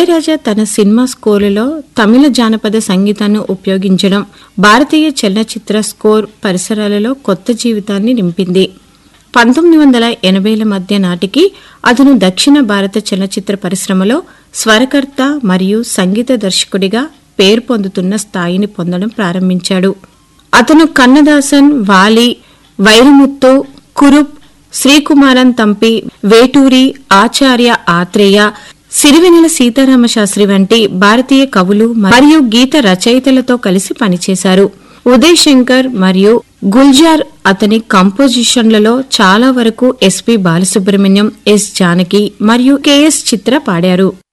ఇళయరాజా తన సినిమా స్కోరులో తమిళ జానపద సంగీతాన్ని ఉపయోగించడం భారతీయ చలనచిత్ర స్కోర్ పరిసరాలలో కొత్త జీవితాన్ని నింపింది పంతొమ్మిది వందల ఎనభైల మధ్య నాటికి అతను దక్షిణ భారత చలనచిత్ర పరిశ్రమలో స్వరకర్త మరియు సంగీత దర్శకుడిగా పేరు పొందుతున్న స్థాయిని పొందడం ప్రారంభించాడు అతను కన్నదాసన్ వాలి వైరముత్తు కురుప్ శ్రీకుమారన్ తంపి వేటూరి ఆచార్య ఆత్రేయ సిరివెనెల సీతారామ శాస్త్రి వంటి భారతీయ కవులు మరియు గీత రచయితలతో కలిసి పనిచేశారు ఉదయ్ శంకర్ మరియు గుల్జార్ అతని కంపోజిషన్లలో చాలా వరకు ఎస్పి బాలసుబ్రహ్మణ్యం ఎస్ జానకి మరియు కెఎస్ చిత్ర పాడారు